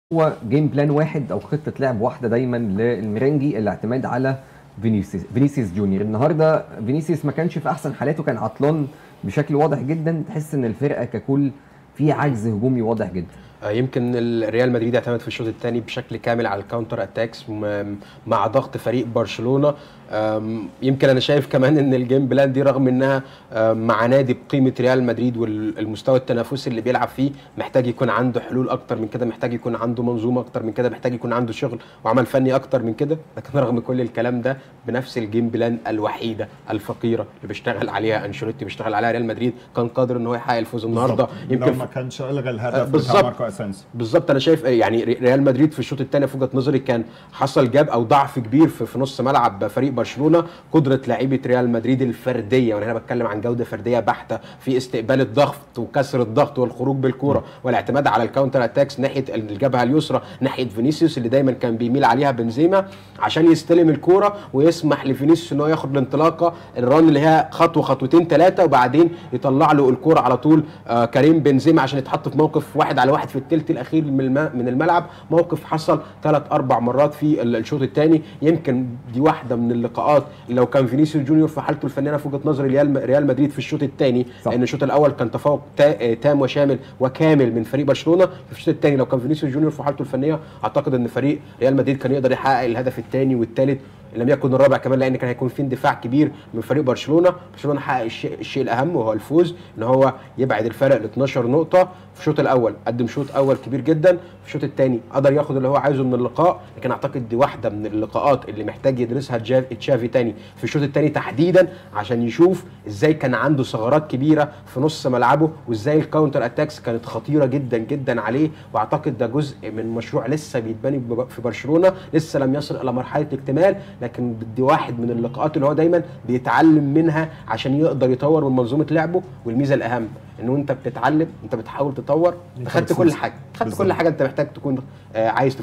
هو جيم بلان واحد او خطه لعب واحده دايما للمرنجي الاعتماد على فينيسيوس فينيسيوس جونيور النهارده فينيسيوس ما كانش في احسن حالاته كان عطلان بشكل واضح جدا تحس ان الفرقه ككل في عجز هجومي واضح جدا آه، يمكن الريال مدريد اعتمد في الشوط الثاني بشكل كامل على الكاونتر اتاكس م- مع ضغط فريق برشلونه آم، يمكن انا شايف كمان ان الجيم بلان دي رغم انها آم، مع نادي بقيمه ريال مدريد والمستوى التنافسي اللي بيلعب فيه محتاج يكون عنده حلول اكتر من كده محتاج يكون عنده منظومه اكتر من كده محتاج يكون عنده شغل وعمل فني اكتر من كده لكن رغم كل الكلام ده بنفس الجيم بلان الوحيده الفقيره اللي بيشتغل عليها انشيلوتي بيشتغل عليها ريال مدريد كان قادر ان هو يحقق الفوز النهارده يمكن يمكن لو ما كانش الغى آه، الهدف بتاع بالظبط. ماركو اسانسيو بالظبط انا شايف يعني ريال مدريد في الشوط الثاني في وجهه نظري كان حصل جاب او ضعف كبير في, في نص ملعب فريق برشلونه قدره لعيبه ريال مدريد الفرديه وانا هنا بتكلم عن جوده فرديه بحته في استقبال الضغط وكسر الضغط والخروج بالكوره والاعتماد على الكاونتر اتاكس ناحيه الجبهه اليسرى ناحيه فينيسيوس اللي دايما كان بيميل عليها بنزيما عشان يستلم الكوره ويسمح لفينيسيوس ان هو ياخد الانطلاقه الران اللي هي خطوه خطوتين ثلاثه وبعدين يطلع له الكوره على طول آه كريم بنزيما عشان يتحط في موقف واحد على واحد في الثلث الاخير من الم- من الملعب موقف حصل ثلاث اربع مرات في ال- الشوط الثاني يمكن دي واحده من اللقاءات اللي لو كان فينيسيوس جونيور في حالته الفنيه في وجهه نظري ريال ريال مدريد في الشوط الثاني صح. لان الشوط الاول كان تفوق تا- تام وشامل وكامل من فريق برشلونه في الشوط الثاني لو كان فينيسيوس جونيور في حالته الفنيه اعتقد ان فريق ريال مدريد كان يقدر يحقق الهدف الثاني والثالث لم يكن الرابع كمان لان كان هيكون في اندفاع كبير من فريق برشلونه برشلونه حقق الشيء, الشيء الاهم وهو الفوز ان هو يبعد الفرق ل 12 نقطه في الشوط الاول قدم شوط اول كبير جدا في الشوط الثاني قدر ياخد اللي هو عايزه من اللقاء لكن اعتقد دي واحده من اللقاءات اللي محتاج يدرسها جاف- تشافي تاني في الشوط الثاني تحديدا عشان يشوف ازاي كان عنده ثغرات كبيره في نص ملعبه وازاي الكاونتر اتاكس كانت خطيره جدا جدا عليه واعتقد ده جزء من مشروع لسه بيتبني بب- في برشلونه لسه لم يصل الى مرحله الاكتمال لكن دي واحد من اللقاءات اللي هو دايما بيتعلم منها عشان يقدر يطور من منظومه لعبه والميزه الاهم انه انت بتتعلم انت بتحاول تطور أنت خدت بتفوز. كل حاجه خدت بالظبط. كل حاجه انت محتاج تكون آه، عايز